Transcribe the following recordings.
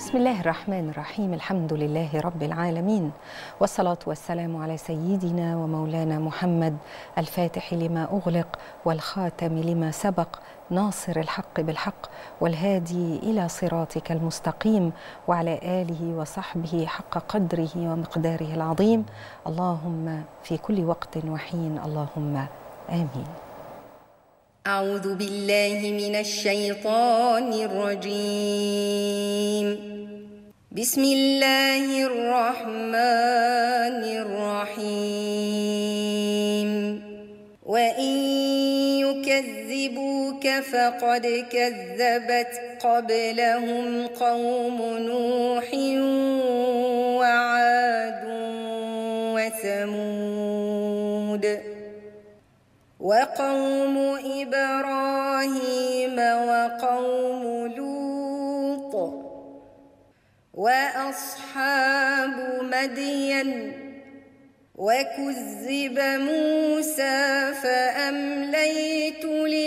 بسم الله الرحمن الرحيم الحمد لله رب العالمين والصلاة والسلام على سيدنا ومولانا محمد الفاتح لما أغلق والخاتم لما سبق ناصر الحق بالحق والهادي إلى صراطك المستقيم وعلى آله وصحبه حق قدره ومقداره العظيم اللهم في كل وقت وحين اللهم آمين أعوذ بالله من الشيطان الرجيم بسم الله الرحمن الرحيم وإن يكذبوك فقد كذبت قبلهم قوم نوح وعاد وثمود وقوم إبراهيم وقوم لوط وأصحاب مدين وكذب موسى فأمليت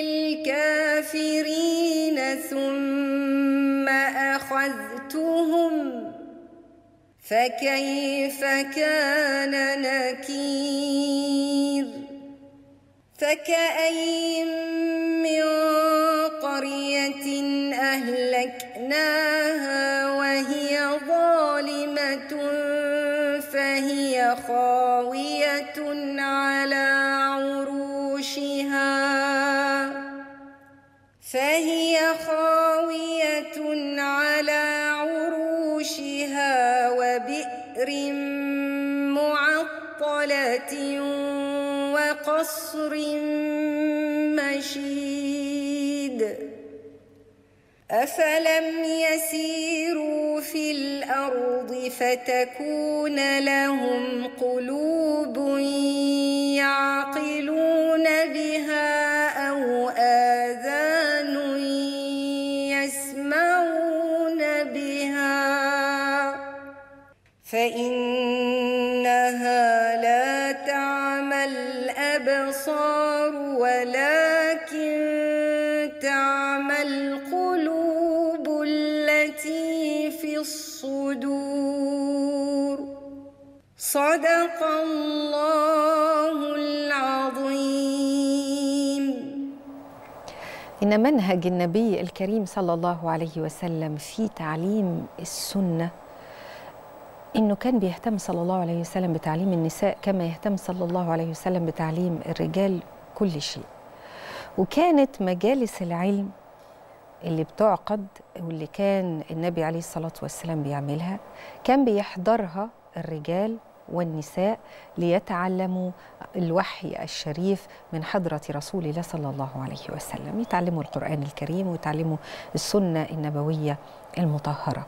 للكافرين ثم أخذتهم فكيف كان نكير فكأين من قرية أهلكناها وهي ظالمة فهي خاوية على عروشها فهي خاوية على عروشها وبئر معطلة وقصر مشيد أفلم يسيروا في الأرض فتكون لهم قلوب يعقلون بها أو آذان يسمعون بها فإنها لا تعمى الأبصار ولكن تعمى القلوب التي في الصدور صدق الله العظيم إن منهج النبي الكريم صلى الله عليه وسلم في تعليم السنة إنه كان بيهتم صلى الله عليه وسلم بتعليم النساء كما يهتم صلى الله عليه وسلم بتعليم الرجال كل شيء وكانت مجالس العلم اللي بتعقد واللي كان النبي عليه الصلاة والسلام بيعملها كان بيحضرها الرجال والنساء ليتعلموا الوحي الشريف من حضرة رسول الله صلى الله عليه وسلم يتعلموا القرآن الكريم ويتعلموا السنة النبوية المطهرة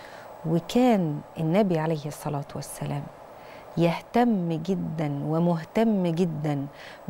وكان النبي عليه الصلاة والسلام يهتم جدا ومهتم جدا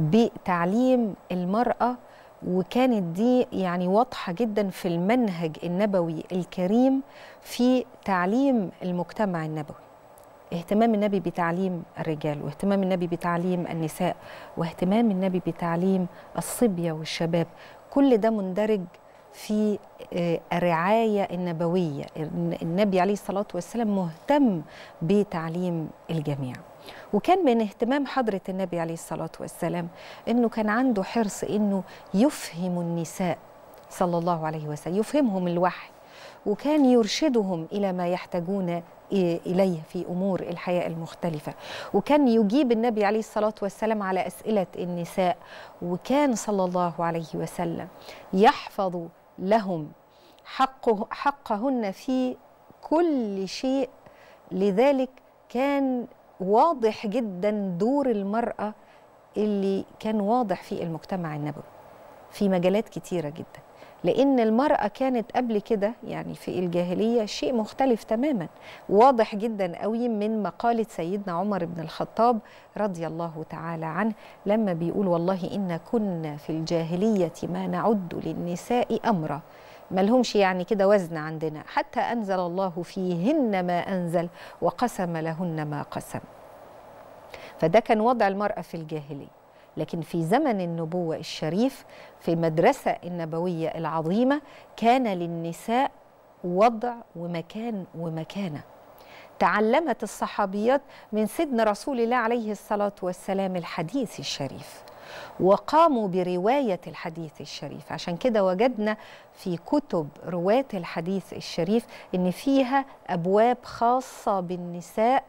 بتعليم المرأة وكانت دي يعني واضحة جدا في المنهج النبوي الكريم في تعليم المجتمع النبوي اهتمام النبي بتعليم الرجال واهتمام النبي بتعليم النساء واهتمام النبي بتعليم الصبية والشباب كل ده مندرج في الرعاية النبوية النبي عليه الصلاة والسلام مهتم بتعليم الجميع وكان من اهتمام حضرة النبي عليه الصلاة والسلام أنه كان عنده حرص أنه يفهم النساء صلى الله عليه وسلم يفهمهم الوحي وكان يرشدهم إلى ما يحتاجون إليه في أمور الحياة المختلفة وكان يجيب النبي عليه الصلاة والسلام على أسئلة النساء وكان صلى الله عليه وسلم يحفظ لهم حقه حقهن في كل شيء لذلك كان واضح جدا دور المرأة اللي كان واضح في المجتمع النبوي في مجالات كتيرة جدا لأن المرأة كانت قبل كده يعني في الجاهلية شيء مختلف تماما واضح جدا قوي من مقالة سيدنا عمر بن الخطاب رضي الله تعالى عنه لما بيقول والله إن كنا في الجاهلية ما نعد للنساء أمرا ما لهمش يعني كده وزن عندنا حتى أنزل الله فيهن ما أنزل وقسم لهن ما قسم فده كان وضع المرأة في الجاهلية لكن في زمن النبوة الشريف في المدرسة النبوية العظيمة كان للنساء وضع ومكان ومكانه تعلمت الصحابيات من سيدنا رسول الله عليه الصلاه والسلام الحديث الشريف وقاموا بروايه الحديث الشريف عشان كده وجدنا في كتب رواه الحديث الشريف ان فيها ابواب خاصه بالنساء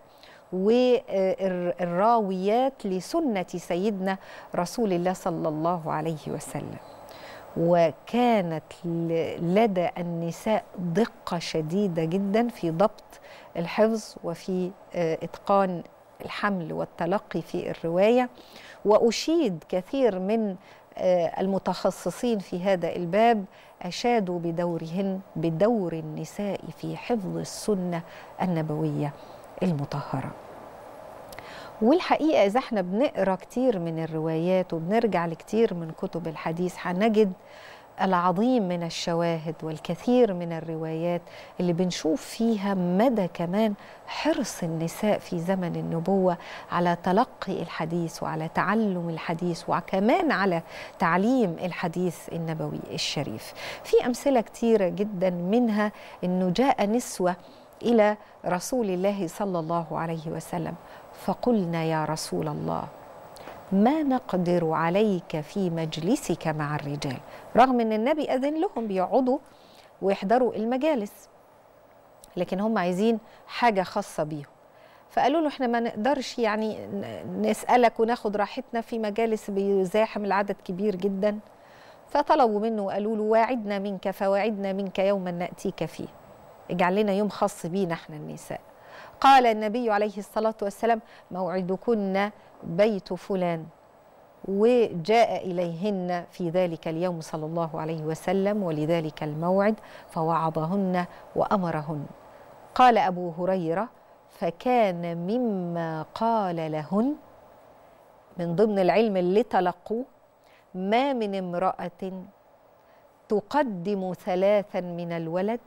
والراويات لسنه سيدنا رسول الله صلى الله عليه وسلم وكانت لدى النساء دقه شديده جدا في ضبط الحفظ وفي اتقان الحمل والتلقي في الروايه واشيد كثير من المتخصصين في هذا الباب اشادوا بدورهن بدور النساء في حفظ السنه النبويه المطهره والحقيقه اذا احنا بنقرا كتير من الروايات وبنرجع لكتير من كتب الحديث هنجد العظيم من الشواهد والكثير من الروايات اللي بنشوف فيها مدى كمان حرص النساء في زمن النبوه على تلقي الحديث وعلى تعلم الحديث وكمان على تعليم الحديث النبوي الشريف. في امثله كثيره جدا منها انه جاء نسوه الى رسول الله صلى الله عليه وسلم فقلنا يا رسول الله ما نقدر عليك في مجلسك مع الرجال رغم ان النبي اذن لهم بيقعدوا ويحضروا المجالس لكن هم عايزين حاجه خاصه بيهم فقالوا له احنا ما نقدرش يعني نسالك وناخد راحتنا في مجالس بيزاحم العدد كبير جدا فطلبوا منه وقالوا له واعدنا منك فواعدنا منك يوما ناتيك فيه اجعل لنا يوم خاص بينا احنا النساء قال النبي عليه الصلاه والسلام موعدكن بيت فلان وجاء اليهن في ذلك اليوم صلى الله عليه وسلم ولذلك الموعد فوعظهن وامرهن قال ابو هريره فكان مما قال لهن من ضمن العلم اللي تلقوه ما من امراه تقدم ثلاثا من الولد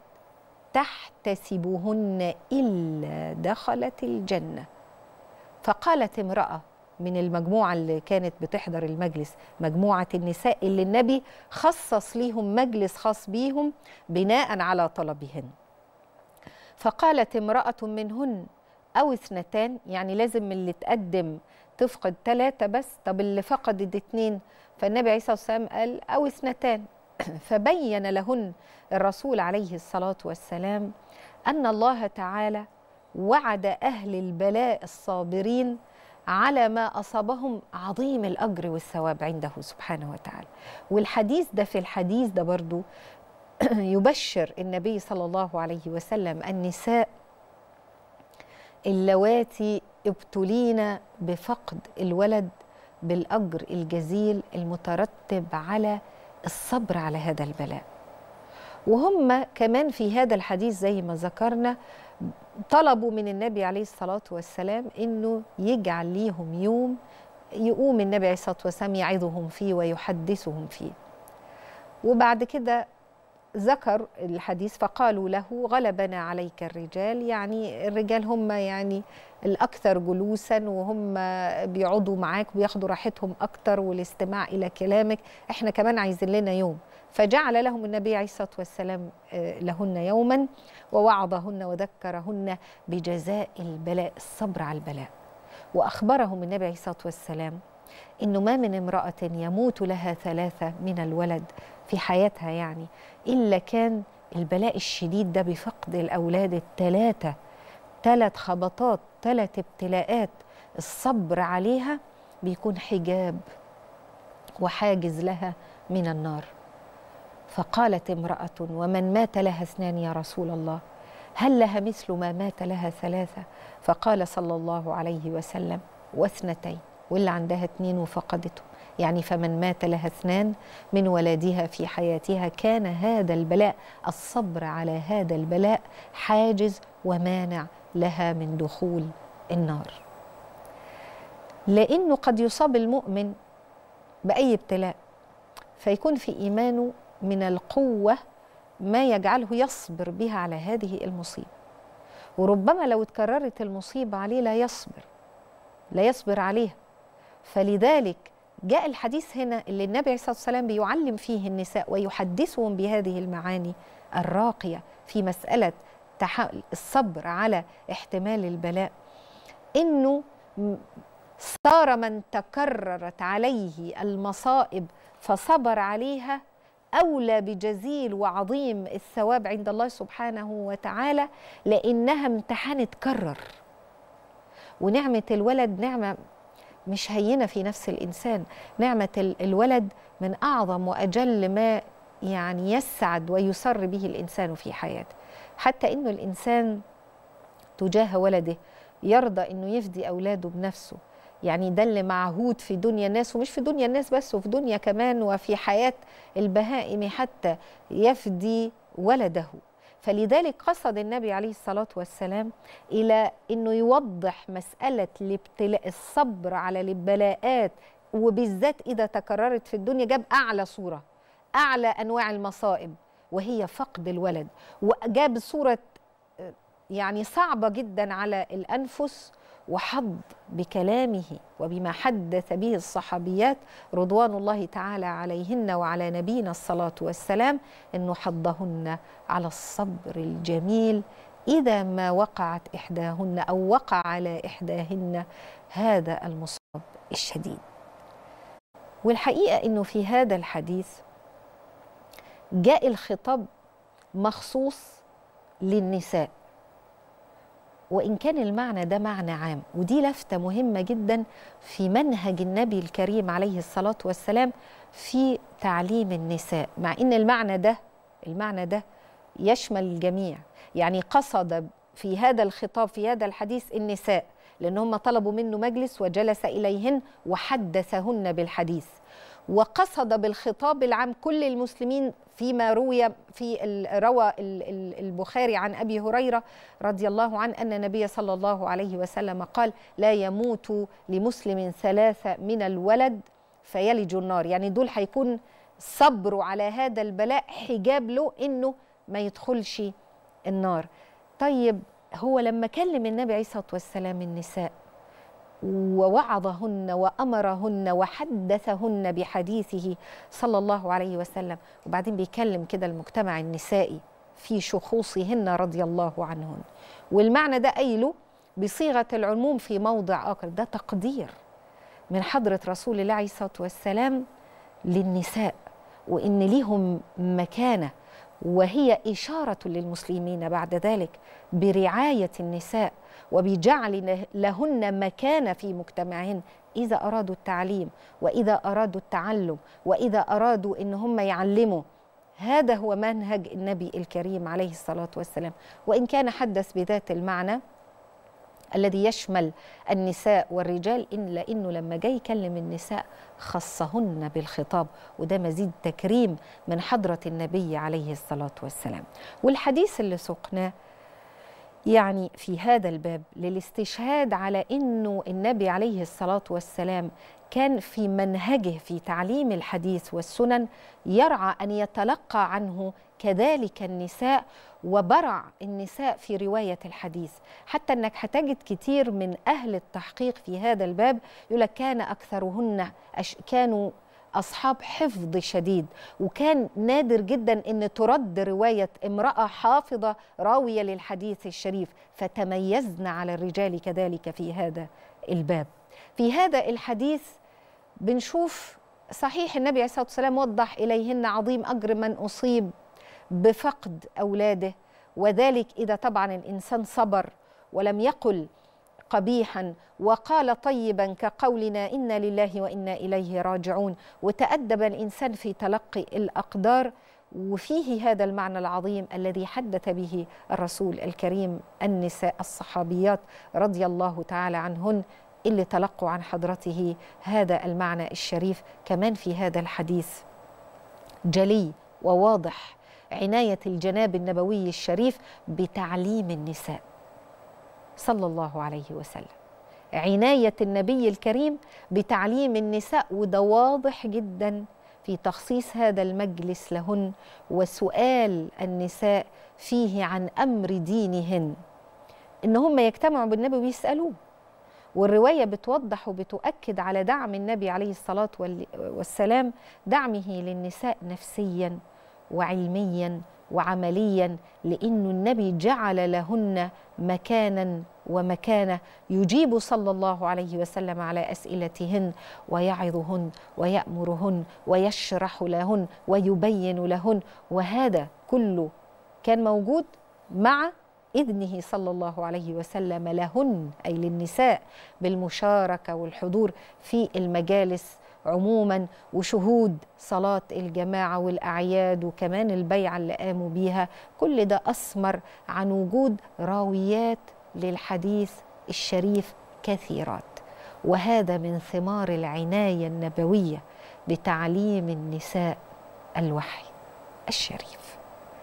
تحتسبهن الا دخلت الجنه فقالت امراه من المجموعه اللي كانت بتحضر المجلس مجموعه النساء اللي النبي خصص ليهم مجلس خاص بيهم بناء على طلبهن فقالت امراه منهن او اثنتان يعني لازم اللي تقدم تفقد ثلاثه بس طب اللي فقدت اتنين فالنبي عليه الصلاه والسلام قال او اثنتان فبين لهن الرسول عليه الصلاه والسلام ان الله تعالى وعد اهل البلاء الصابرين على ما اصابهم عظيم الاجر والثواب عنده سبحانه وتعالى والحديث ده في الحديث ده برضو يبشر النبي صلى الله عليه وسلم النساء اللواتي ابتلين بفقد الولد بالاجر الجزيل المترتب على الصبر على هذا البلاء وهم كمان في هذا الحديث زي ما ذكرنا طلبوا من النبي عليه الصلاة والسلام إنه يجعل ليهم يوم يقوم النبي عليه الصلاة والسلام يعظهم فيه ويحدثهم فيه وبعد كده ذكر الحديث فقالوا له غلبنا عليك الرجال يعني الرجال هم يعني الأكثر جلوسا وهم بيقعدوا معاك وبياخدوا راحتهم أكتر والاستماع إلى كلامك احنا كمان عايزين لنا يوم فجعل لهم النبي عليه الصلاة والسلام لهن يوما ووعظهن وذكرهن بجزاء البلاء الصبر على البلاء وأخبرهم النبي عليه الصلاة والسلام إنه ما من امرأة يموت لها ثلاثة من الولد في حياتها يعني إلا كان البلاء الشديد ده بفقد الأولاد الثلاثة ثلاث خبطات ثلاث ابتلاءات الصبر عليها بيكون حجاب وحاجز لها من النار فقالت امرأة ومن مات لها اثنان يا رسول الله هل لها مثل ما مات لها ثلاثة فقال صلى الله عليه وسلم واثنتين واللي عندها اثنين وفقدته يعني فمن مات لها اثنان من ولدها في حياتها كان هذا البلاء الصبر على هذا البلاء حاجز ومانع لها من دخول النار لانه قد يصاب المؤمن باي ابتلاء فيكون في ايمانه من القوه ما يجعله يصبر بها على هذه المصيبه وربما لو اتكررت المصيبه عليه لا يصبر لا يصبر عليها فلذلك جاء الحديث هنا اللي النبي عليه الصلاه والسلام بيعلم فيه النساء ويحدثهم بهذه المعاني الراقيه في مساله الصبر على احتمال البلاء انه صار من تكررت عليه المصائب فصبر عليها اولى بجزيل وعظيم الثواب عند الله سبحانه وتعالى لانها امتحان اتكرر ونعمه الولد نعمه مش هينه في نفس الانسان نعمه الولد من اعظم واجل ما يعني يسعد ويسر به الانسان في حياته حتى انه الانسان تجاه ولده يرضى انه يفدي اولاده بنفسه يعني ده اللي معهود في دنيا الناس ومش في دنيا الناس بس وفي دنيا كمان وفي حياه البهائم حتى يفدي ولده فلذلك قصد النبي عليه الصلاه والسلام الى انه يوضح مساله الابتلاء الصبر على البلاءات وبالذات اذا تكررت في الدنيا جاب اعلى صوره اعلى انواع المصائب وهي فقد الولد وجاب صوره يعني صعبه جدا على الانفس وحض بكلامه وبما حدث به الصحابيات رضوان الله تعالى عليهن وعلى نبينا الصلاه والسلام انه حضهن على الصبر الجميل اذا ما وقعت احداهن او وقع على احداهن هذا المصاب الشديد والحقيقه انه في هذا الحديث جاء الخطاب مخصوص للنساء وإن كان المعنى ده معنى عام ودي لفتة مهمة جدا في منهج النبي الكريم عليه الصلاة والسلام في تعليم النساء مع إن المعنى ده المعنى ده يشمل الجميع يعني قصد في هذا الخطاب في هذا الحديث النساء لأن هم طلبوا منه مجلس وجلس إليهن وحدثهن بالحديث وقصد بالخطاب العام كل المسلمين فيما روي في روى البخاري عن ابي هريره رضي الله عنه ان النبي صلى الله عليه وسلم قال لا يموت لمسلم ثلاثه من الولد فيلج النار يعني دول هيكون صبره على هذا البلاء حجاب له انه ما يدخلش النار طيب هو لما كلم النبي عليه الصلاه والسلام النساء ووعظهن وامرهن وحدثهن بحديثه صلى الله عليه وسلم وبعدين بيكلم كده المجتمع النسائي في شخوصهن رضي الله عنهن والمعنى ده قايله بصيغه العموم في موضع اخر ده تقدير من حضره رسول الله عليه الصلاه والسلام للنساء وان ليهم مكانه وهي اشاره للمسلمين بعد ذلك برعايه النساء وبجعل لهن مكانه في مجتمعهن اذا ارادوا التعليم واذا ارادوا التعلم واذا ارادوا ان هم يعلموا هذا هو منهج النبي الكريم عليه الصلاه والسلام وان كان حدث بذات المعنى الذي يشمل النساء والرجال إلا إنه لما جاي يكلم النساء خصهن بالخطاب وده مزيد تكريم من حضرة النبي عليه الصلاة والسلام والحديث اللي سقناه يعني في هذا الباب للاستشهاد على انه النبي عليه الصلاه والسلام كان في منهجه في تعليم الحديث والسنن يرعى ان يتلقى عنه كذلك النساء وبرع النساء في روايه الحديث حتى انك هتجد كتير من اهل التحقيق في هذا الباب يقول لك كان اكثرهن كانوا اصحاب حفظ شديد وكان نادر جدا ان ترد روايه امراه حافظه راويه للحديث الشريف فتميزنا على الرجال كذلك في هذا الباب في هذا الحديث بنشوف صحيح النبي عليه الصلاه والسلام وضح اليهن عظيم اجر من اصيب بفقد اولاده وذلك اذا طبعا الانسان صبر ولم يقل قبيحا وقال طيبا كقولنا انا لله وانا اليه راجعون وتادب الانسان في تلقي الاقدار وفيه هذا المعنى العظيم الذي حدث به الرسول الكريم النساء الصحابيات رضي الله تعالى عنهن اللي تلقوا عن حضرته هذا المعنى الشريف كمان في هذا الحديث جلي وواضح عنايه الجناب النبوي الشريف بتعليم النساء صلى الله عليه وسلم عنايه النبي الكريم بتعليم النساء وده واضح جدا في تخصيص هذا المجلس لهن وسؤال النساء فيه عن امر دينهن ان هم يجتمعوا بالنبي ويسالوه والرواية بتوضح وبتؤكد على دعم النبي عليه الصلاة وال- والسلام دعمه للنساء نفسيا وعلميا وعمليا لأن النبي جعل لهن مكانا ومكانة يجيب صلى الله عليه وسلم على أسئلتهن ويعظهن ويأمرهن ويشرح لهن ويبين لهن وهذا كله كان موجود مع إذنه صلى الله عليه وسلم لهن أي للنساء بالمشاركة والحضور في المجالس عموما وشهود صلاة الجماعة والأعياد وكمان البيعة اللي قاموا بيها كل ده أثمر عن وجود راويات للحديث الشريف كثيرات وهذا من ثمار العناية النبوية بتعليم النساء الوحي الشريف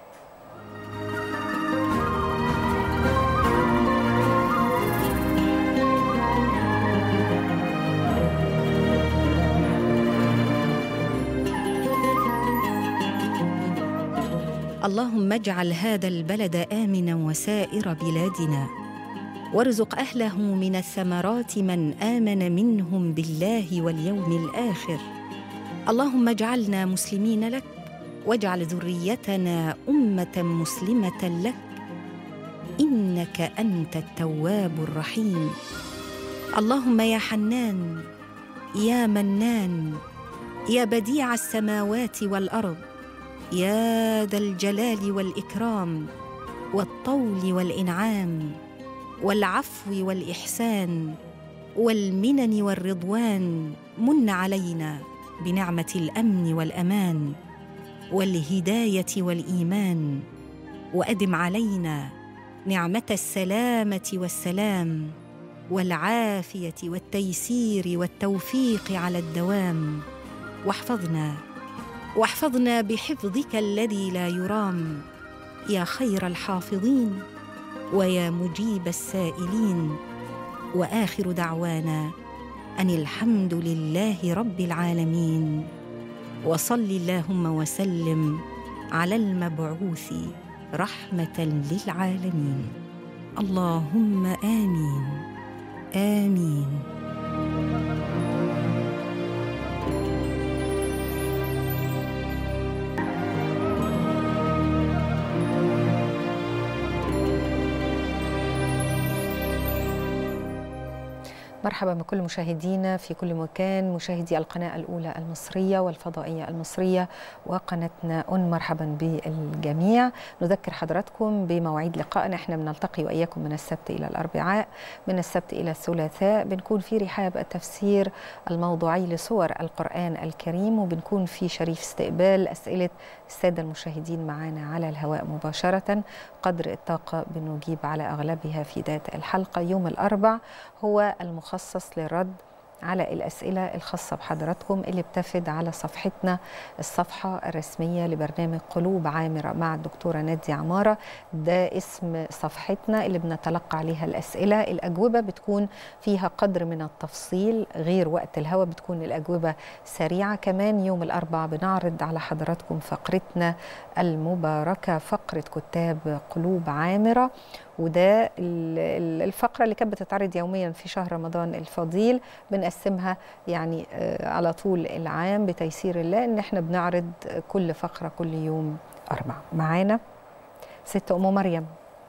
اللهم اجعل هذا البلد امنا وسائر بلادنا وارزق اهله من الثمرات من امن منهم بالله واليوم الاخر اللهم اجعلنا مسلمين لك واجعل ذريتنا امه مسلمه لك انك انت التواب الرحيم اللهم يا حنان يا منان يا بديع السماوات والارض يا ذا الجلال والاكرام والطول والانعام والعفو والاحسان والمنن والرضوان من علينا بنعمه الامن والامان والهدايه والايمان وادم علينا نعمه السلامه والسلام والعافيه والتيسير والتوفيق على الدوام واحفظنا واحفظنا بحفظك الذي لا يرام يا خير الحافظين ويا مجيب السائلين واخر دعوانا ان الحمد لله رب العالمين وصل اللهم وسلم على المبعوث رحمه للعالمين اللهم امين امين مرحبا بكل مشاهدينا في كل مكان مشاهدي القناة الأولى المصرية والفضائية المصرية وقناتنا أن مرحبا بالجميع نذكر حضراتكم بمواعيد لقائنا احنا بنلتقي وإياكم من السبت إلى الأربعاء من السبت إلى الثلاثاء بنكون في رحاب التفسير الموضوعي لسور القرآن الكريم وبنكون في شريف استقبال أسئلة السادة المشاهدين معنا على الهواء مباشرة قدر الطاقة بنجيب على أغلبها في ذات الحلقة يوم الأربع هو المخصص للرد على الأسئلة الخاصة بحضراتكم اللي بتفد على صفحتنا الصفحة الرسمية لبرنامج قلوب عامرة مع الدكتورة نادية عمارة ده اسم صفحتنا اللي بنتلقى عليها الأسئلة الأجوبة بتكون فيها قدر من التفصيل غير وقت الهوا بتكون الأجوبة سريعة كمان يوم الأربعاء بنعرض على حضراتكم فقرتنا المباركة فقرة كتاب قلوب عامرة وده ال- ال- الفقرة اللي كانت بتتعرض يوميا في شهر رمضان الفضيل بنقسمها يعني آه، على طول العام بتيسير الله ان احنا بنعرض كل فقرة كل يوم أربعة معانا ست أم مريم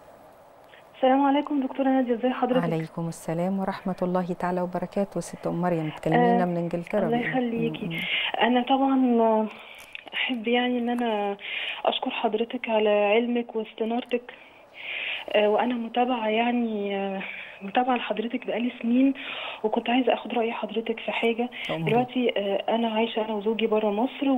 السلام عليكم دكتورة نادية ازي حضرتك؟ عليكم السلام ورحمة الله تعالى وبركاته ست أم مريم تكلمينا آه، من إنجلترا الله يخليكي. م- أنا طبعا أحب يعني إن أنا أشكر حضرتك على علمك واستنارتك آه، وأنا متابعة يعني آه، متابعة لحضرتك بقالي سنين وكنت عايزة أخد رأي حضرتك في حاجة أمري. دلوقتي آه، أنا عايشة أنا وزوجي برا مصر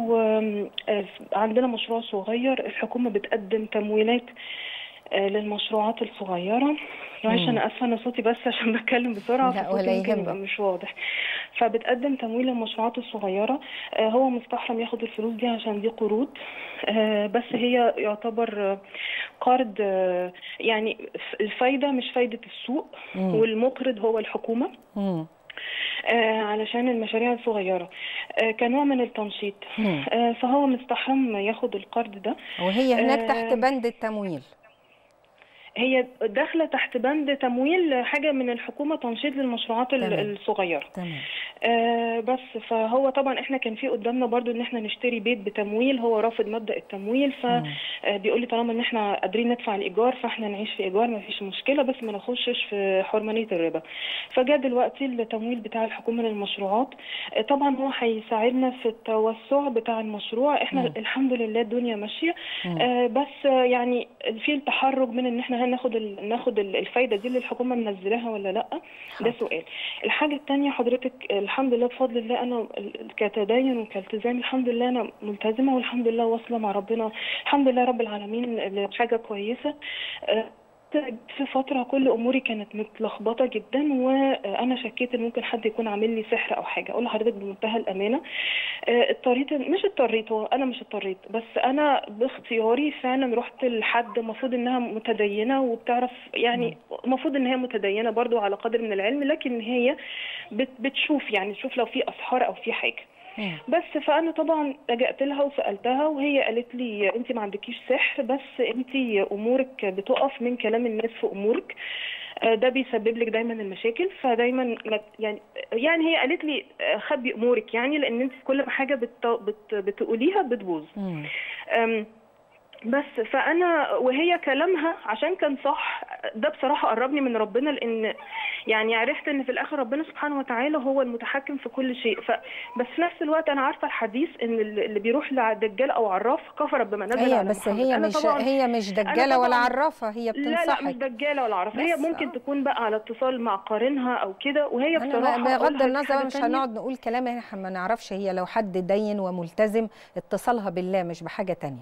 وعندنا مشروع صغير الحكومة بتقدم تمويلات آه، للمشروعات الصغيرة معلش مم. أنا آسفة أنا صوتي بس عشان بتكلم بسرعة لا، فصوتي ولا يمكن يهمك. يبقى مش واضح فبتقدم تمويل للمشروعات الصغيرة آه، هو مستحرم ياخد الفلوس دي عشان دي قروض آه، بس هي يعتبر آه، قرض آه، يعني ف- الفايدة مش فايدة السوق مم. والمقرض هو الحكومة مم. آه، علشان المشاريع الصغيرة آه، كنوع من التنشيط مم. آه، فهو مستحرم ياخد القرض ده وهي هناك آه، تحت بند التمويل هي داخله تحت بند تمويل حاجه من الحكومه تنشيط للمشروعات ال- تمام. الصغيره تمام آه بس فهو طبعا احنا كان في قدامنا برضو ان احنا نشتري بيت بتمويل هو رافض مبدأ التمويل فبيقول لي طالما ان احنا قادرين ندفع الايجار فاحنا نعيش في ايجار ما فيش مشكله بس ما نخشش في حرمانيه الربا فجاء دلوقتي التمويل بتاع الحكومه للمشروعات آه طبعا هو هيساعدنا في التوسع بتاع المشروع احنا مم. الحمد لله الدنيا ماشيه مم. آه بس آه يعني في التحرج من ان احنا هناخد ال- ناخد ال- الفايده دي اللي الحكومه منزلاها ولا لا ده حاضر. سؤال الحاجة التانية حضرتك الحمد لله بفضل الله أنا ال- ال- كتدين وكالتزام الحمد لله أنا ملتزمة والحمد لله واصلة مع ربنا الحمد لله رب العالمين لحاجة كويسة آه، في فترة كل أموري كانت متلخبطة جدا وأنا شكيت إن ممكن حد يكون عامل لي سحر أو حاجة أقول لحضرتك بمنتهى الأمانة آه، اضطريت مش اضطريت هو أنا مش اضطريت بس أنا باختياري فعلا رحت لحد المفروض إنها متدينة وبتعرف يعني المفروض إن هي متدينة برضو على قدر من العلم لكن هي بت بتشوف يعني تشوف لو في أسحار أو في حاجة مم. بس فانا طبعا لجأت لها وسالتها وهي قالت لي انت ما عندكيش سحر بس انت امورك بتقف من كلام الناس في امورك آه، ده بيسبب لك دايما المشاكل فدايما ما- يعني يعني هي قالت لي آه، خبي امورك يعني لان انت كل ما حاجه بت بت بتقوليها بتبوظ مم. أم، بس فانا وهي كلامها عشان كان صح ده بصراحه قربني من ربنا لان يعني عرفت ان في الاخر ربنا سبحانه وتعالى هو المتحكم في كل شيء ف بس في نفس الوقت انا عارفه الحديث ان اللي اللي بيروح لدجال او عراف كفر بما نزل هي على بس محمد. هي أنا مش طبعاً هي مش دجاله ولا طبعاً- عرافه هي لا لا مش بتنصحك دجاله ولا عرف هي بس، ممكن آه. تكون بقى على اتصال مع قارنها او كده وهي انا بصراحه ب- بغض أقولها النظر حاجة مش تانية. هنقعد نقول كلام احنا ما نعرفش هي لو حد دين وملتزم اتصالها بالله مش بحاجه تانية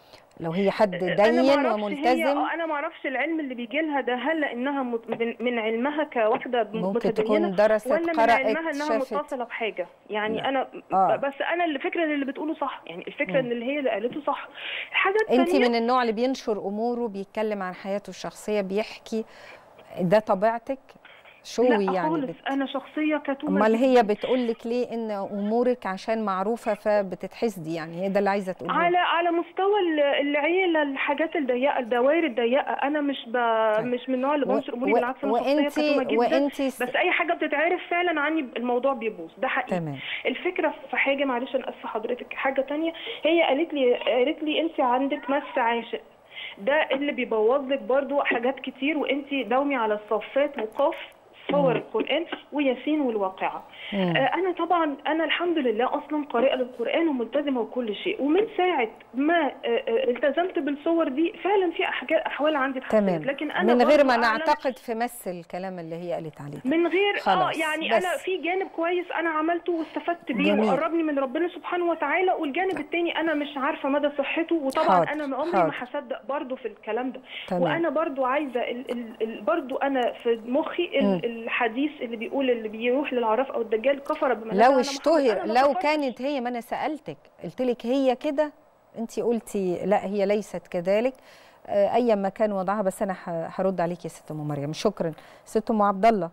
لو هي حد انا دين معرفش هي وملتزم انا ما اعرفش العلم اللي بيجي لها ده هل لانها مت- من- من علمها كواحده ممكن متدينه تكون درست ولا من قرأت علمها انها شافت متصله بحاجه يعني لا. انا آه. بس انا الفكره اللي بتقوله صح يعني الفكره مم. ان اللي هي اللي قالته صح الحاجه انت الثانيه من النوع اللي بينشر اموره بيتكلم عن حياته الشخصيه بيحكي ده طبيعتك شوي لا يعني خالص بت... انا شخصيه كتومه امال جداً. هي بتقول لك ليه ان امورك عشان معروفه فبتتحسدي يعني هي ده اللي عايزه تقوله على على مستوى ال- العيله الحاجات الضيقه الدوائر الضيقه انا مش ب... طيب. مش من النوع اللي و- بنشر اموري و- بالعكس انا شخصيه وانتي كتومه جدا وانتي بس اي حاجه بتتعرف فعلا عني الموضوع بيبوظ ده حقيقي تمام الفكره في حاجه معلش انا اسفه حضرتك حاجه تانية هي قالت لي قالت لي انت عندك مس عاشق ده اللي بيبوظ لك برضو حاجات كتير وانت داومي على الصفات وقاف صور القرآن وياسين والواقعة مم. آه، أنا طبعا أنا الحمد لله أصلا قارئة للقرآن وملتزمة وكل شيء ومن ساعة ما آه، آه، التزمت بالصور دي فعلا في أحجا- أحوال عندي اتحسنت تمام لكن أنا من غير برضو ما أعلم- نعتقد في مس الكلام اللي هي قالت عليه ده. من غير اه خلاص، يعني بس. انا في جانب كويس انا عملته واستفدت بيه جميل. وقربني من ربنا سبحانه وتعالى والجانب التاني انا مش عارفه مدى صحته وطبعا حاضر، انا عمري حاضر. ما هصدق برضه في الكلام ده تمام. وانا برضه عايزه ال ال ال برضه انا في مخي مم. ال الحديث اللي بيقول اللي بيروح للعراف او الدجال كفر بما نزل لو على اشتهر محمد. أنا ما لو كفرتش. كانت هي ما انا سالتك قلت لك هي كده انت قلتي لا هي ليست كذلك آه، ايا ما كان وضعها بس انا ه- هرد عليك يا ست ام مريم شكرا ست ام عبد الله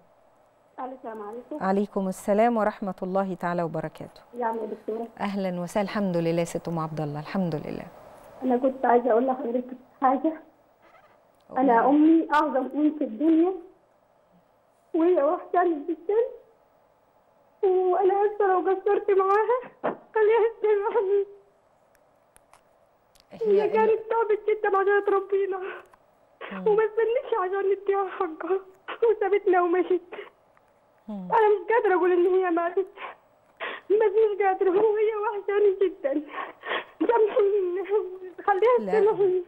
السلام عليكم عليكم السلام ورحمه الله تعالى وبركاته يعني يا دكتورة اهلا وسهلا الحمد لله ست ام عبد الله الحمد لله أنا كنت عايزة أقول لحضرتك حاجة أنا أمي أعظم أم في الدنيا وهي وحشاني جدا وأنا آسفة لو قصرت معاها خليها تسامحني هي هي كانت تعبت جدا عشان تربينا وما استنتش عشان نديها حقها وسابتنا ومشت مم. أنا مش قادرة أقول إن هي ماتت بس مش قادرة وهي وحشاني جدا سامحيني خليها لا. تسامحني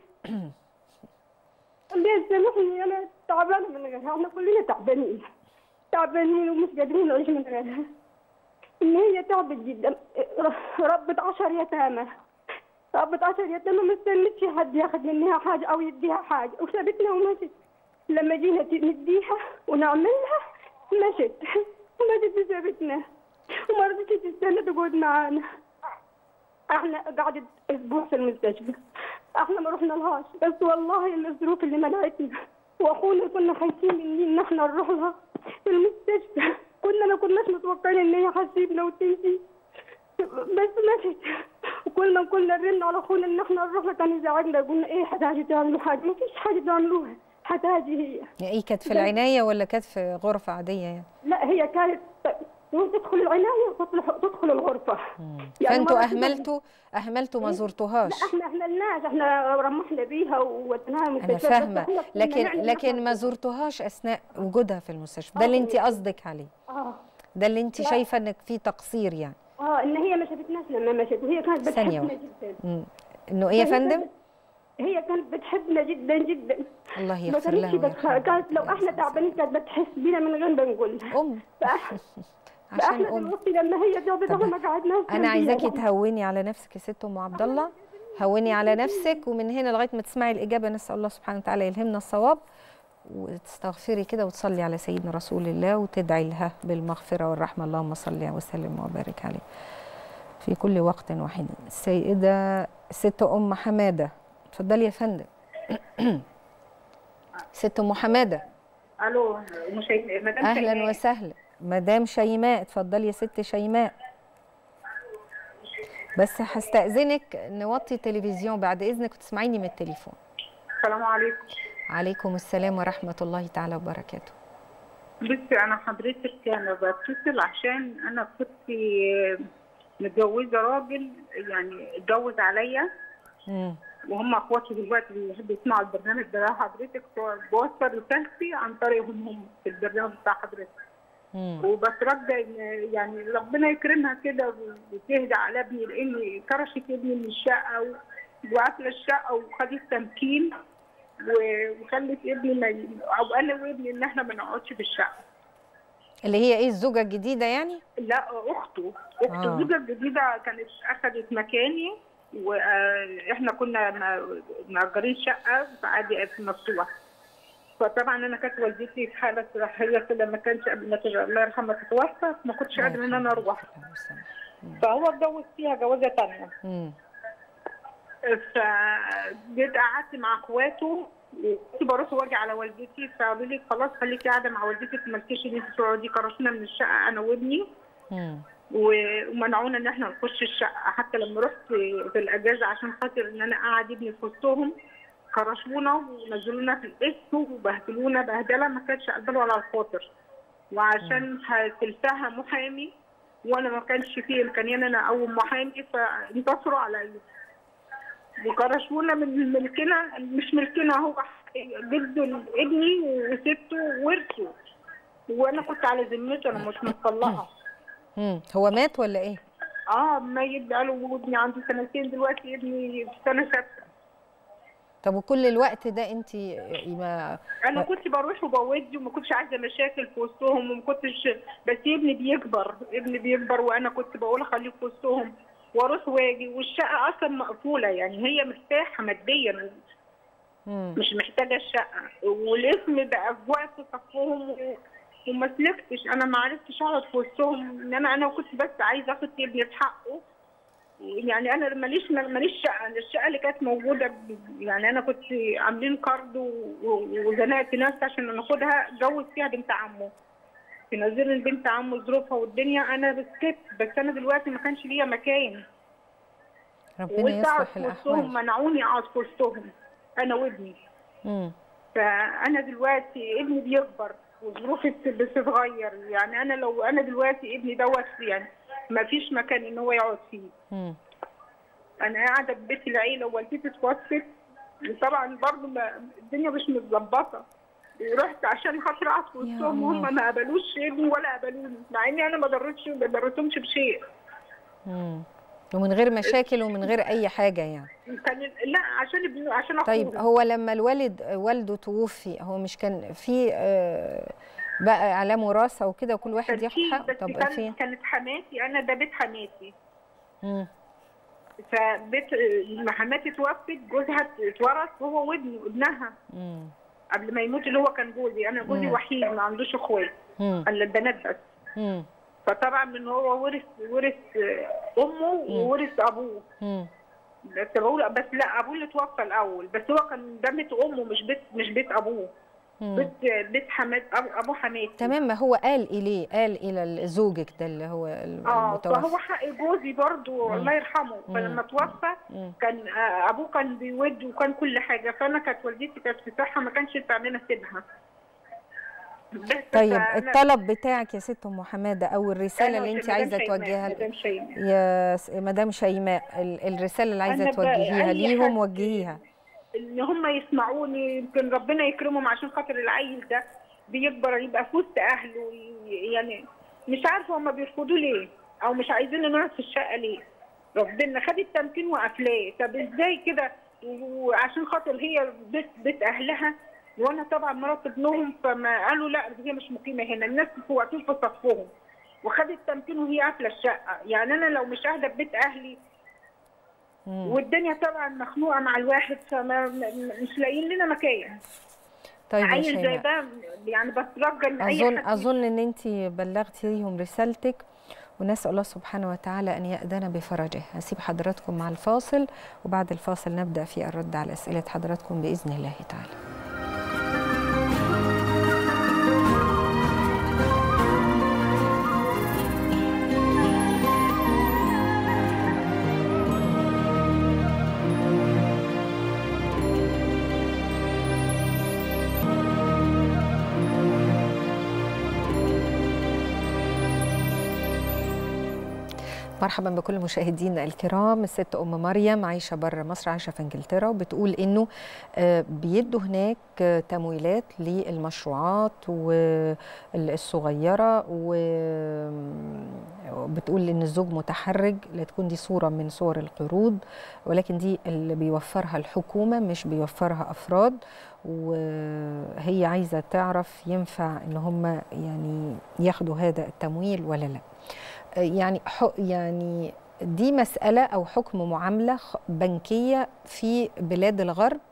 خليها تسامحني أنا تعبانة من غيرها احنا كلنا تعبانين تعبانين ومش قادرين نعيش من غيرها إن هي تعبت جدا ربت عشر يتامى ربت عشر يتامى ما استنتش حد ياخد منها حاجة أو يديها حاجة وسابتنا ومشت لما جينا ت- نديها ونعملها مشت مشت وسابتنا وما رضتش تستنى تقعد معانا احنا قعدت اسبوع في المستشفى احنا ما رحنا لهاش بس والله الظروف اللي منعتنا واخونا كنا خايفين مني ان احنا نروح لها في المستشفى كنا ما كناش متوقعين ان هي هتسيبنا وتمشي بس مشت وكل ما كنا نرن على اخونا ان احنا نروح له كان يزعجنا قلنا ايه حد عايز تعملوا حاجه ما فيش حاجه تعملوها هتاجي هي يعني ايه كانت في العنايه ولا كانت في غرفه عاديه يعني لا هي كانت تدخل العناية وتدخل تدخل الغرفة يعني فانتوا مرة كده- اهملتوا اهملتوا ما زرتوهاش لا احنا اهملناش احنا رمحنا بيها ووديناها انا المستشفى بس فاهمه إحنا كنا لكن نعمل لكن ما إحنا- زرتوهاش اثناء وجودها في المستشفى ده اللي انت قصدك عليه اه ده اللي انت لا. شايفه انك في تقصير يعني اه ان هي ما شافتناش لما مشت وهي كانت ثانية بتحبنا واحدة. جدا مم. انه ايه يا فهي فندم كانت- هي كانت بتحبنا جدا جدا الله ما يغفر كانتش لها بس ويرحمها كانت لو احنا تعبانين كانت بتحس بينا من غير ما نقول لها ام فإح- عشان فاحنا ام دلوقتي لما هي جابتها طب ما قعدنا انا عايزاكي تهوني على نفسك يا ست ام عبد الله هوني على نفسك ومن هنا لغايه ما تسمعي الاجابه نسال الله سبحانه وتعالى يلهمنا الصواب وتستغفري كده وتصلي على سيدنا رسول الله وتدعي لها بالمغفره والرحمه اللهم صل وسلم وبارك عليه في كل وقت وحين السيده ست ام حماده اتفضلي يا فندم ست ام حماده الو مش مدام اهلا شيماء. وسهلا مدام شيماء اتفضلي يا ست شيماء بس هستأذنك نوطي التلفزيون بعد إذنك وتسمعيني من التليفون السلام عليكم عليكم السلام ورحمة الله تعالى وبركاته بصي انا حضرتك انا بتصل عشان انا كنت متجوزه راجل يعني اتجوز عليا مم. وهم اخواتي دلوقتي بيحبوا يسمعوا البرنامج ده حضرتك بوصل رسالتي عن طريقهم هم في البرنامج بتاع حضرتك مم. وبترجى ان يعني ربنا يكرمها كده وتهدى على ابني لان كرشت ابني من الشقه و- وقافله الشقه وخدت تمكين و- وخلت ابني ما ي- او انا وابني ان احنا ما نقعدش في الشقه اللي هي إيه الزوجة الجديدة يعني؟ لا اخته اخته آه. الزوجه الجديده كانت اخذت مكاني واحنا كنا م- مأجرين شقه عادي في مفتوح فطبعا انا كانت والدتي في حاله صحيه كده ما كانش قبل ما تج- الله يرحمها تتوفى ما كنتش قادره ان انا اروح فهو اتجوز فيها جوازه تانية مم. فجيت قعدت مع اخواته كنت بروح واجي على والدتي فقالوا لي خلاص خليكي قاعده مع والدتك مالكيش ان انت تقعدي كرشنا من الشقه انا وابني مم. و- ومنعونا ان احنا نخش الشقه حتى لما رحت في الاجازه عشان خاطر ان انا اقعد ابني في وسطهم كرشونا ونزلونا في القسط وبهدلونا بهدله ما كانتش قدروا على الخاطر وعشان هتلتها محامي وانا ما كانش فيه امكانيه ان انا اقوم محامي فانتصروا عليا وكرشونا من ملكنا مش ملكنا هو جد ابني وسته ورثه وانا كنت على ذمته انا مش مطلقه مم. هو مات ولا إيه؟ اه ميت بقاله وابني عنده سنتين دلوقتي ابني في سنه سته طب وكل الوقت ده أنت ما انا كنت بروح وبودي وما كنتش عايزه مشاكل في وسطهم وما كنتش بس ابني بيكبر ابني بيكبر وانا كنت بقول اخليه في وسطهم واروح واجي والشقه اصلا مقفوله يعني هي مرتاحه ماديا مم. مش محتاجه الشقه والاسم بقى في وقت صفهم و- وما سلكتش انا ما عرفتش اقعد في وسطهم ان انا انا كنت بس عايزه اخد ابني في حقه يعني انا ماليش ماليش شقه الشقه اللي كانت موجوده ب- يعني انا كنت عاملين قرض و- و- وزنقت نفسي عشان ناخدها اتجوز فيها بنت عمه في نظير بنت عمه ظروفها والدنيا انا بسكت بس انا دلوقتي ما كانش ليا مكان ربنا وقلت اقعد يصلح في وسطهم الأحوال منعوني اقعد في وسطهم انا وابني مم. فانا دلوقتي ابني بيكبر وظروفي بت- بتتغير يعني انا لو انا دلوقتي ابني دوت يعني ما فيش مكان ان هو يقعد فيه مم. انا قاعده في بيت العيله ووالدتي اتوفت وطبعا برضه ما الدنيا مش متظبطه ورحت عشان خاطر اقعد في وسطهم الله. هم ما قبلوش ابني ولا قبلوني مع اني انا ما ضرتش ما ضرتهمش بشيء مم. ومن غير مشاكل ومن غير أي حاجة يعني كان لا عشان ابنه عشان اخوه طيب هو لما الوالد والده توفي هو مش كان في آه، بقى اعلام وراثه وكده وكل واحد كان ياخد في حقه بس طب كان في كانت حماتي انا ده بيت حماتي مم. فبيت لما حماتي توفت جوزها اتورث هو وابنه ابنها مم. قبل ما يموت اللي هو كان جوزي انا جوزي مم. وحيد ما عندوش اخوات مم. الا البنات بس مم. فطبعا من هو ورث ورث امه وورث ابوه مم. بس بقول بس لا ابوه اللي توفى الاول بس هو كان ده بيت امه مش بيت مش بيت ابوه مم. بيت بيت حماد ابو ابو حماتي تمام ما هو قال اليه قال الى زوجك ده اللي هو ال- اه المتوفى فهو حق جوزي برضو مم. الله يرحمه مم. فلما توفى مم. كان آه، ابوه كان بيود وكان كل حاجه فانا كانت والدتي كانت في صحه ما كانش ينفع ان انا اسيبها بس طيب فأنا- الطلب بتاعك يا ست ام حماده او الرساله أنا اللي مش- انت مدام عايزه شيماء، توجهها ل- مدام شيماء. يا س- مدام شيماء ال- الرساله اللي عايزه أنا ب- توجهيها أي ليهم حد- وجهيها ان هم يسمعوني يمكن ربنا يكرمهم عشان خاطر العيل ده بيكبر يبقى في وسط اهله ي- يعني مش عارفه هم بيرفضوا ليه او مش عايزين نقعد في الشقه ليه ربنا خد التمكين وقفلاه طب ازاي كده وعشان خاطر هي بيت بيت اهلها وانا طبعا مرات ابنهم فما قالوا لا هي مش مقيمه هنا الناس في واقفين في صفهم وخدت تمكين وهي قافله الشقه يعني انا لو مش قاعده في بيت اهلي مم. والدنيا طبعا مخنوقه مع الواحد فما م- م- مش لاقيين لنا مكان طيب يا عيل زي شيماء ده يعني بترجى ان اي اظن حد اظن ان انت بلغتي ليهم رسالتك ونسال الله سبحانه وتعالى ان ياذن بفرجه هسيب حضراتكم مع الفاصل وبعد الفاصل نبدا في الرد على اسئله حضراتكم باذن الله تعالى مرحبا بكل مشاهدينا الكرام الست ام مريم عايشه بره مصر عايشه في انجلترا وبتقول انه آه، بيدوا هناك آه، تمويلات للمشروعات والصغيره وبتقول ان الزوج متحرج لا تكون دي صوره من صور القروض ولكن دي اللي بيوفرها الحكومه مش بيوفرها افراد وهي عايزه تعرف ينفع ان هم يعني ياخدوا هذا التمويل ولا لا يعني حق يعني دي مسألة أو حكم معاملة خ- بنكية في بلاد الغرب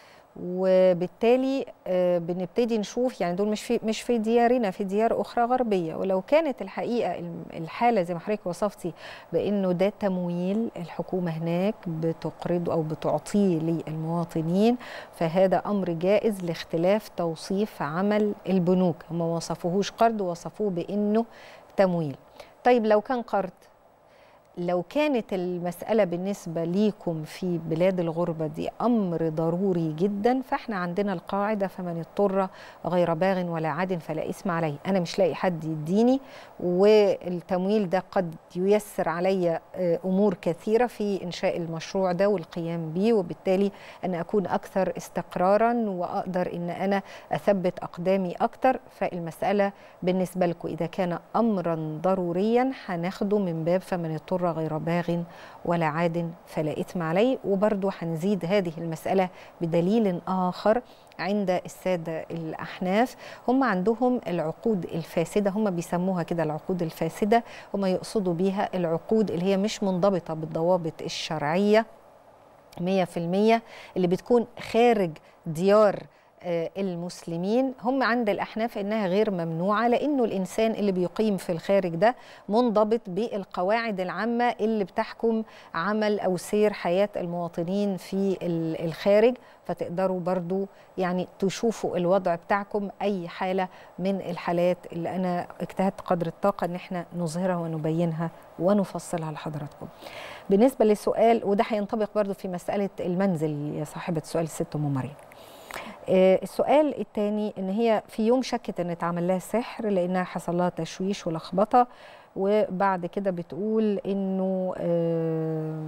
وبالتالي آه، بنبتدي نشوف يعني دول مش في مش في ديارنا في ديار اخرى غربيه ولو كانت الحقيقه الم- الحاله زي ما حضرتك وصفتي بانه ده تمويل الحكومه هناك بتقرضه او بتعطيه للمواطنين فهذا امر جائز لاختلاف توصيف عمل البنوك هم ما وصفوهوش قرض وصفوه بانه تمويل طيب لو كان قرض لو كانت المسألة بالنسبة ليكم في بلاد الغربة دي أمر ضروري جدا فإحنا عندنا القاعدة فمن اضطر غير باغ ولا عاد فلا إثم عليه أنا مش لاقي حد يديني والتمويل ده قد ييسر علي آه، أمور كثيرة في إنشاء المشروع ده والقيام به وبالتالي أن أكون أكثر استقرارا وأقدر أن أنا أثبت أقدامي أكثر فالمسألة بالنسبة لكم إذا كان أمرا ضروريا هناخده من باب فمن اضطر غير باغ ولا عاد فلا إثم عليه وبرضه هنزيد هذه المسألة بدليل آخر عند السادة الأحناف هم عندهم العقود الفاسدة هم بيسموها كده العقود الفاسدة هم يقصدوا بيها العقود اللي هي مش منضبطة بالضوابط الشرعية 100% اللي بتكون خارج ديار آه، المسلمين هم عند الأحناف إنها غير ممنوعة لأنه الإنسان اللي بيقيم في الخارج ده منضبط بالقواعد العامة اللي بتحكم عمل أو سير حياة المواطنين في ال- الخارج فتقدروا برضو يعني تشوفوا الوضع بتاعكم أي حالة من الحالات اللي أنا اجتهدت قدر الطاقة إن احنا نظهرها ونبينها ونفصلها لحضراتكم بالنسبة للسؤال وده هينطبق برضو في مسألة المنزل يا صاحبة سؤال الست أم مريم آه، السؤال الثاني ان هي في يوم شكت ان اتعمل لها سحر لانها حصل لها تشويش ولخبطه وبعد كده بتقول انه آه،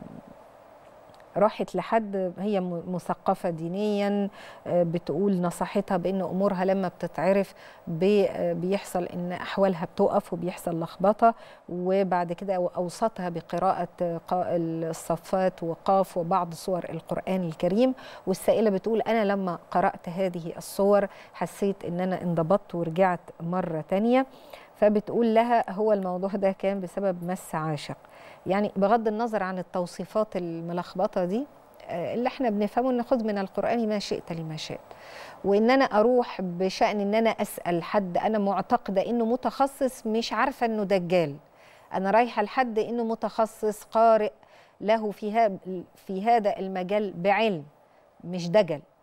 راحت لحد هي م- مثقفة دينيا آه، بتقول نصحتها بأن أمورها لما بتتعرف بي- آه، بيحصل أن أحوالها بتقف وبيحصل لخبطة وبعد كده أوصتها بقراءة آه، قا- الصفات وقاف وبعض صور القرآن الكريم والسائلة بتقول أنا لما قرأت هذه الصور حسيت أن أنا انضبطت ورجعت مرة تانية فبتقول لها هو الموضوع ده كان بسبب مس عاشق يعني بغض النظر عن التوصيفات الملخبطة دي آه، اللي احنا بنفهمه ان خذ من القرآن ما شئت لما شئت وان انا اروح بشأن ان انا اسأل حد انا معتقدة انه متخصص مش عارفة انه دجال انا رايحة لحد انه متخصص قارئ له في, ها في هذا المجال بعلم مش دجل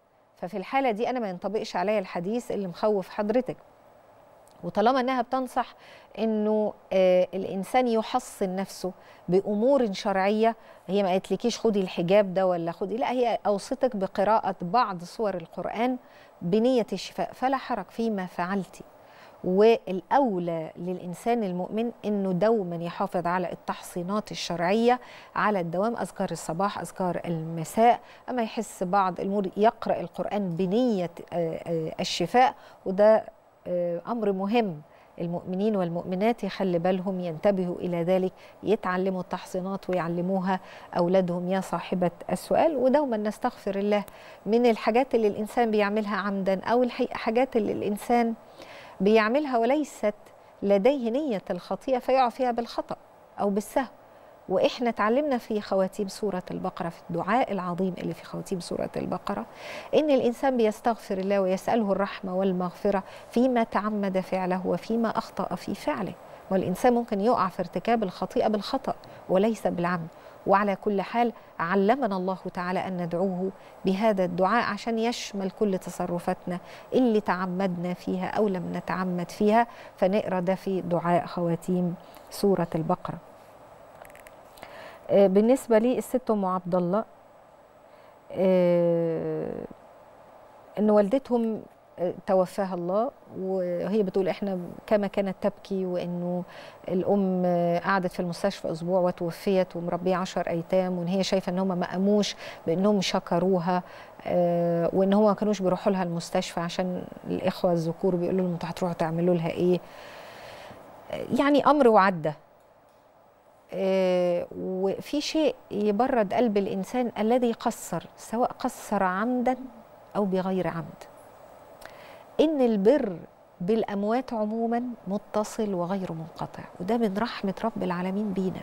ففي الحاله دي انا ما ينطبقش عليا الحديث اللي مخوف حضرتك وطالما انها بتنصح انه آه الانسان يحصن نفسه بامور شرعيه هي ما قالتلكيش خدي الحجاب ده ولا خدي لا هي اوصتك بقراءه بعض سور القران بنيه الشفاء فلا حرج فيما فعلتي والاولى للانسان المؤمن انه دوما يحافظ على التحصينات الشرعيه على الدوام اذكار الصباح اذكار المساء اما يحس بعض الامور يقرا القران بنيه آه، آه، الشفاء وده آه، امر مهم المؤمنين والمؤمنات يخلي بالهم ينتبهوا الى ذلك يتعلموا التحصينات ويعلموها اولادهم يا صاحبه السؤال ودوما نستغفر الله من الحاجات اللي الانسان بيعملها عمدا او الحاجات اللي الانسان بيعملها وليست لديه نيه الخطيئه فيقع فيها بالخطا او بالسهو واحنا اتعلمنا في خواتيم سوره البقره في الدعاء العظيم اللي في خواتيم سوره البقره ان الانسان بيستغفر الله ويساله الرحمه والمغفره فيما تعمد فعله وفيما اخطا في فعله والانسان ممكن يقع في ارتكاب الخطيئه بالخطا وليس بالعمد وعلى كل حال علمنا الله تعالى ان ندعوه بهذا الدعاء عشان يشمل كل تصرفاتنا اللي تعمدنا فيها او لم نتعمد فيها فنقرا ده في دعاء خواتيم سوره البقره آه، بالنسبه لي الست ام عبد الله آه، ان والدتهم آه، توفاها الله وهي بتقول احنا كما كانت تبكي وانه الام آه، قعدت في المستشفى اسبوع وتوفيت ومربيه عشر ايتام وان هي شايفه ان هم ما قاموش بانهم شكروها آه، وان هم ما كانوش بيروحوا لها المستشفى عشان الاخوه الذكور بيقولوا لهم انتوا هتروحوا تعملوا لها ايه آه، يعني امر وعدى آه، وفي شيء يبرد قلب الانسان الذي قصر سواء قصر عمدا او بغير عمد ان البر بالاموات عموما متصل وغير منقطع وده من رحمه رب العالمين بينا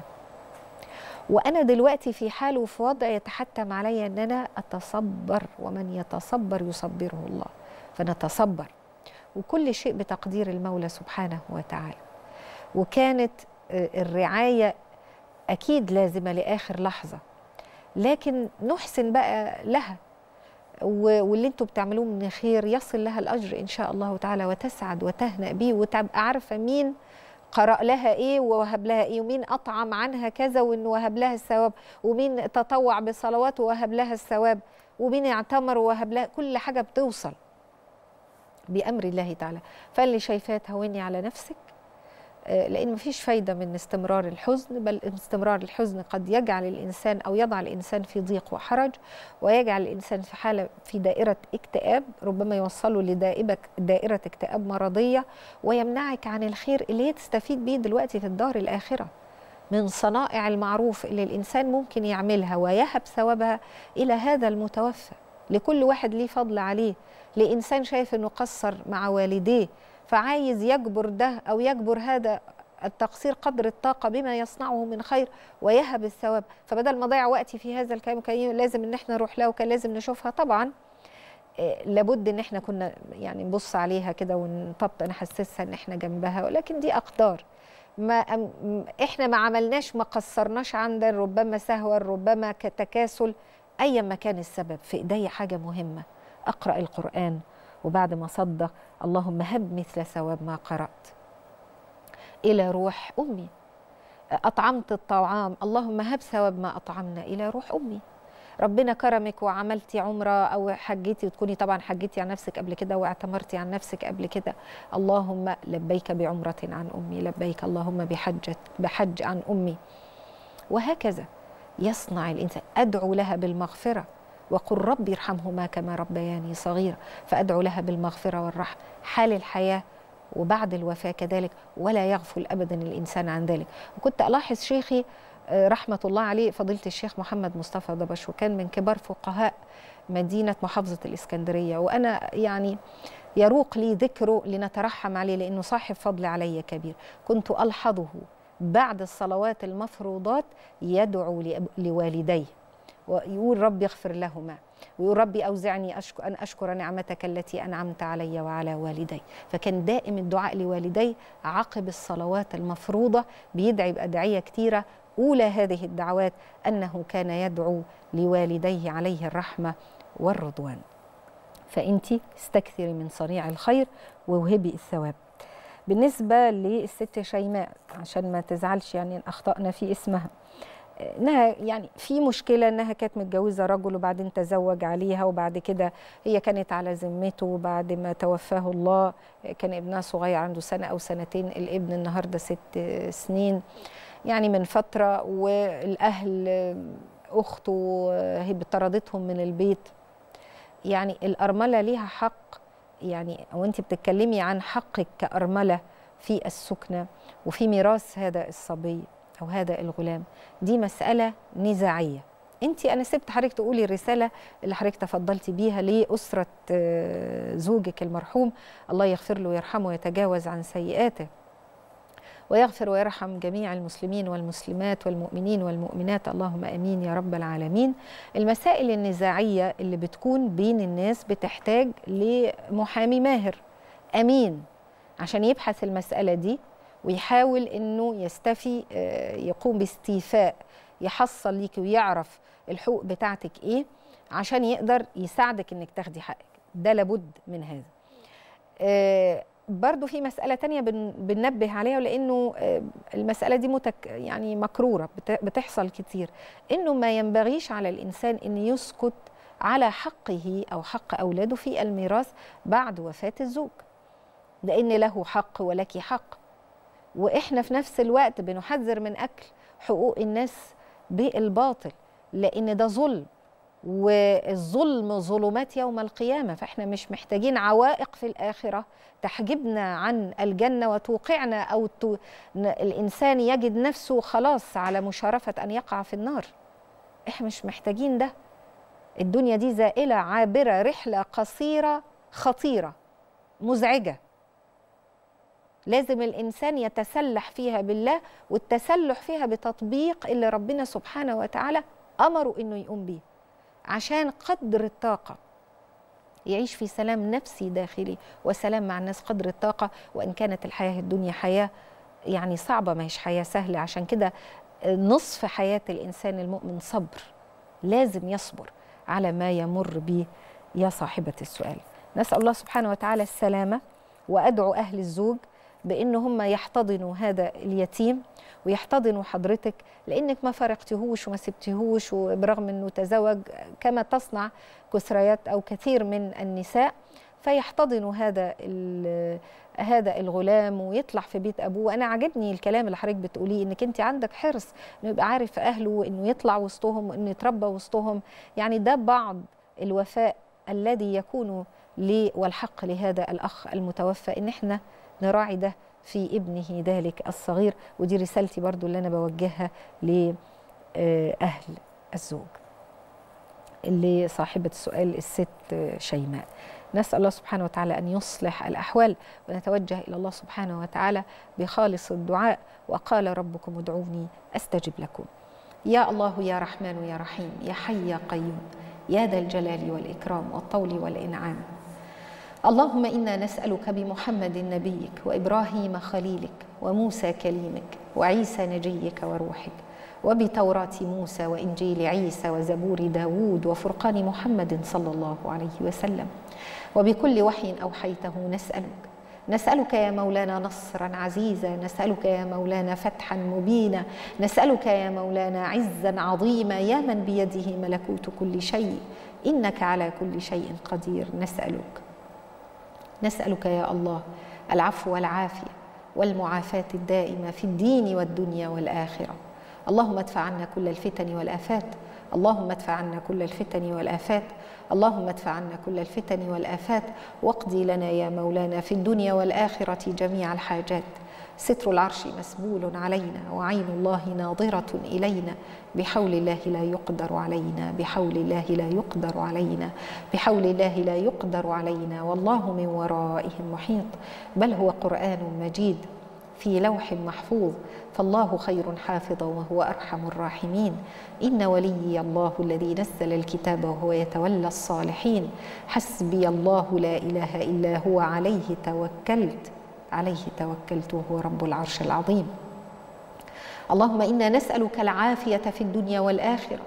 وانا دلوقتي في حال وفي وضع يتحتم علي ان انا اتصبر ومن يتصبر يصبره الله فنتصبر وكل شيء بتقدير المولى سبحانه وتعالى وكانت آه، الرعايه اكيد لازمه لاخر لحظه لكن نحسن بقى لها و- واللي انتوا بتعملوه من خير يصل لها الاجر ان شاء الله تعالى وتسعد وتهنأ بيه وتبقى عارفه مين قرأ لها ايه ووهب لها ايه ومين اطعم عنها كذا وانه وهب لها الثواب ومين تطوع بصلوات ووهب لها الثواب ومين اعتمر ووهب لها كل حاجه بتوصل بامر الله تعالى فاللي شايفاه تهوني على نفسك آه، لان مفيش فايده من استمرار الحزن بل استمرار الحزن قد يجعل الانسان او يضع الانسان في ضيق وحرج ويجعل الانسان في حاله في دائره اكتئاب ربما يوصله لدائره دائره اكتئاب مرضيه ويمنعك عن الخير اللي هي تستفيد بيه دلوقتي في الدار الاخره من صنائع المعروف اللي الانسان ممكن يعملها ويهب ثوابها الى هذا المتوفى لكل واحد ليه فضل عليه لانسان شايف انه قصر مع والديه فعايز يجبر ده او يجبر هذا التقصير قدر الطاقه بما يصنعه من خير ويهب الثواب فبدل ما اضيع وقتي في هذا الكلام كان لازم ان احنا نروح لها وكان لازم نشوفها طبعا آه، لابد ان احنا كنا يعني نبص عليها كده ونطبطب نحسسها ان احنا جنبها ولكن دي اقدار ما أم- م- احنا ما عملناش ما قصرناش عند ربما سهوا ربما كتكاسل ايا ما كان السبب في ايدي حاجه مهمه اقرا القران وبعد ما صدق اللهم هب مثل ثواب ما قرات الى روح امي اطعمت الطعام اللهم هب ثواب ما اطعمنا الى روح امي ربنا كرمك وعملتي عمره او حجيتي وتكوني طبعا حجيتي عن نفسك قبل كده واعتمرتي عن نفسك قبل كده اللهم لبيك بعمره عن امي لبيك اللهم بحجه بحج عن امي وهكذا يصنع الانسان ادعو لها بالمغفره وقل رب ارحمهما كما ربياني صغيرا فادعو لها بالمغفره والرحمه حال الحياه وبعد الوفاه كذلك ولا يغفل ابدا الانسان عن ذلك وكنت الاحظ شيخي آه، رحمه الله عليه فضيله الشيخ محمد مصطفى دبش وكان من كبار فقهاء مدينه محافظه الاسكندريه وانا يعني يروق لي ذكره لنترحم عليه لانه صاحب فضل علي كبير كنت الحظه بعد الصلوات المفروضات يدعو لأب- لوالديه ويقول رب اغفر لهما ويقول ربي أوزعني أشكر أن أشكر نعمتك التي أنعمت علي وعلى والدي فكان دائم الدعاء لوالدي عقب الصلوات المفروضة بيدعي بأدعية كتيرة أولى هذه الدعوات أنه كان يدعو لوالديه عليه الرحمة والرضوان فانت استكثري من صنيع الخير ووهبي الثواب بالنسبه للست شيماء عشان ما تزعلش يعني إن اخطانا في اسمها انها يعني في مشكله انها كانت متجوزه رجل وبعدين تزوج عليها وبعد كده هي كانت على ذمته وبعد ما توفاه الله كان ابنها صغير عنده سنه او سنتين الابن النهارده ست سنين يعني من فتره والاهل اخته هي طردتهم من البيت يعني الارمله ليها حق يعني وانت بتتكلمي عن حقك كارمله في السكنه وفي ميراث هذا الصبي او هذا الغلام دي مساله نزاعيه انت انا سبت حضرتك تقولي الرساله اللي حضرتك تفضلتي بيها لاسره آه، زوجك المرحوم الله يغفر له ويرحمه ويتجاوز عن سيئاته ويغفر ويرحم جميع المسلمين والمسلمات والمؤمنين والمؤمنات اللهم امين يا رب العالمين المسائل النزاعيه اللي بتكون بين الناس بتحتاج لمحامي ماهر امين عشان يبحث المساله دي ويحاول انه يستفي آه، يقوم باستيفاء يحصل ليكي ويعرف الحقوق بتاعتك ايه عشان يقدر يساعدك انك تاخدي حقك ده لابد من هذا آه، برضو في مسألة تانية بن- بننبه عليها لأنه آه، المسألة دي متك يعني مكرورة بت- بتحصل كتير إنه ما ينبغيش على الإنسان إن يسكت على حقه أو حق أولاده في الميراث بعد وفاة الزوج لأن له حق ولك حق وإحنا في نفس الوقت بنحذر من أكل حقوق الناس بالباطل لأن ده ظلم والظلم ظلمات يوم القيامة فإحنا مش محتاجين عوائق في الآخرة تحجبنا عن الجنة وتوقعنا أو تو... ن- الإنسان يجد نفسه خلاص على مشارفة أن يقع في النار إحنا مش محتاجين ده الدنيا دي زائلة عابرة رحلة قصيرة خطيرة مزعجة لازم الإنسان يتسلح فيها بالله والتسلح فيها بتطبيق اللي ربنا سبحانه وتعالى أمره إنه يقوم بيه عشان قدر الطاقة يعيش في سلام نفسي داخلي وسلام مع الناس قدر الطاقة وإن كانت الحياة الدنيا حياة يعني صعبة ما هيش حياة سهلة عشان كده نصف حياة الإنسان المؤمن صبر لازم يصبر على ما يمر به يا صاحبة السؤال نسأل الله سبحانه وتعالى السلامة وأدعو أهل الزوج بأن هم يحتضنوا هذا اليتيم ويحتضنوا حضرتك لأنك ما فرقتهوش وما سبتهوش وبرغم أنه تزوج كما تصنع كثريات أو كثير من النساء فيحتضنوا هذا ال- هذا الغلام ويطلع في بيت ابوه انا عجبني الكلام اللي حضرتك بتقوليه انك انت عندك حرص انه يبقى عارف اهله وانه يطلع وسطهم وانه يتربى وسطهم يعني ده بعض الوفاء الذي يكون لي والحق لهذا الاخ المتوفى ان احنا نراعي ده في ابنه ذلك الصغير ودي رسالتي برضو اللي انا بوجهها لاهل الزوج اللي صاحبة السؤال الست شيماء نسأل الله سبحانه وتعالى أن يصلح الأحوال ونتوجه إلى الله سبحانه وتعالى بخالص الدعاء وقال ربكم ادعوني أستجب لكم يا الله يا رحمن يا رحيم يا حي يا قيوم يا ذا الجلال والإكرام والطول والإنعام اللهم إنا نسألك بمحمد نبيك وإبراهيم خليلك وموسى كليمك وعيسى نجيك وروحك وبتوراة موسى وإنجيل عيسى وزبور داود وفرقان محمد صلى الله عليه وسلم وبكل وحي أوحيته نسألك نسألك يا مولانا نصرا عزيزا نسألك يا مولانا فتحا مبينا نسألك يا مولانا عزا عظيما يا من بيده ملكوت كل شيء إنك على كل شيء قدير نسألك نسألك يا الله العفو والعافية والمعافاة الدائمة في الدين والدنيا والآخرة اللهم ادفع عنا كل الفتن والآفات اللهم ادفع عنا كل الفتن والآفات اللهم ادفع عنا كل الفتن والآفات واقضي لنا يا مولانا في الدنيا والآخرة جميع الحاجات ستر العرش مسبول علينا وعين الله ناظرة إلينا بحول الله لا يقدر علينا بحول الله لا يقدر علينا بحول الله لا يقدر علينا والله من ورائهم محيط بل هو قرآن مجيد في لوح محفوظ فالله خير حافظا وهو ارحم الراحمين ان وليي الله الذي نزل الكتاب وهو يتولى الصالحين حسبي الله لا اله الا هو عليه توكلت عليه توكلت وهو رب العرش العظيم اللهم انا نسالك العافيه في الدنيا والاخره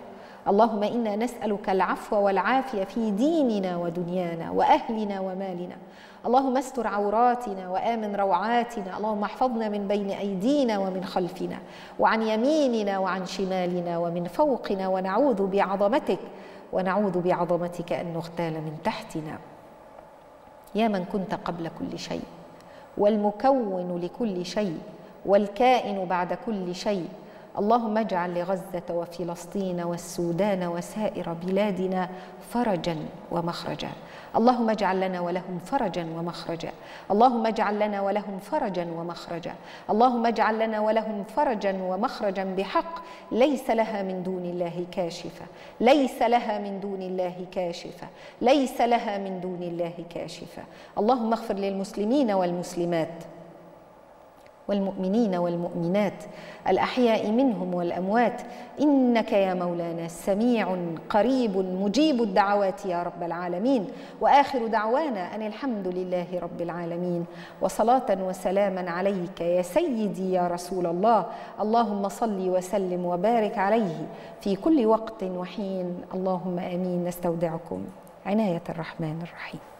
اللهم انا نسالك العفو والعافيه في ديننا ودنيانا واهلنا ومالنا اللهم استر عوراتنا وامن روعاتنا اللهم احفظنا من بين ايدينا ومن خلفنا وعن يميننا وعن شمالنا ومن فوقنا ونعوذ بعظمتك ونعوذ بعظمتك ان نغتال من تحتنا يا من كنت قبل كل شيء والمكون لكل شيء والكائن بعد كل شيء اللهم اجعل لغزه وفلسطين والسودان وسائر بلادنا فرجا ومخرجا اللهم اجعل لنا ولهم فرجا ومخرجا اللهم اجعل لنا ولهم فرجا ومخرجا اللهم اجعل لنا ولهم فرجا ومخرجا بحق ليس لها من دون الله كاشفه ليس لها من دون الله كاشفه ليس لها من دون الله كاشفه اللهم اغفر للمسلمين والمسلمات والمؤمنين والمؤمنات الاحياء منهم والاموات انك يا مولانا سميع قريب مجيب الدعوات يا رب العالمين واخر دعوانا ان الحمد لله رب العالمين وصلاه وسلاما عليك يا سيدي يا رسول الله اللهم صل وسلم وبارك عليه في كل وقت وحين اللهم امين نستودعكم عنايه الرحمن الرحيم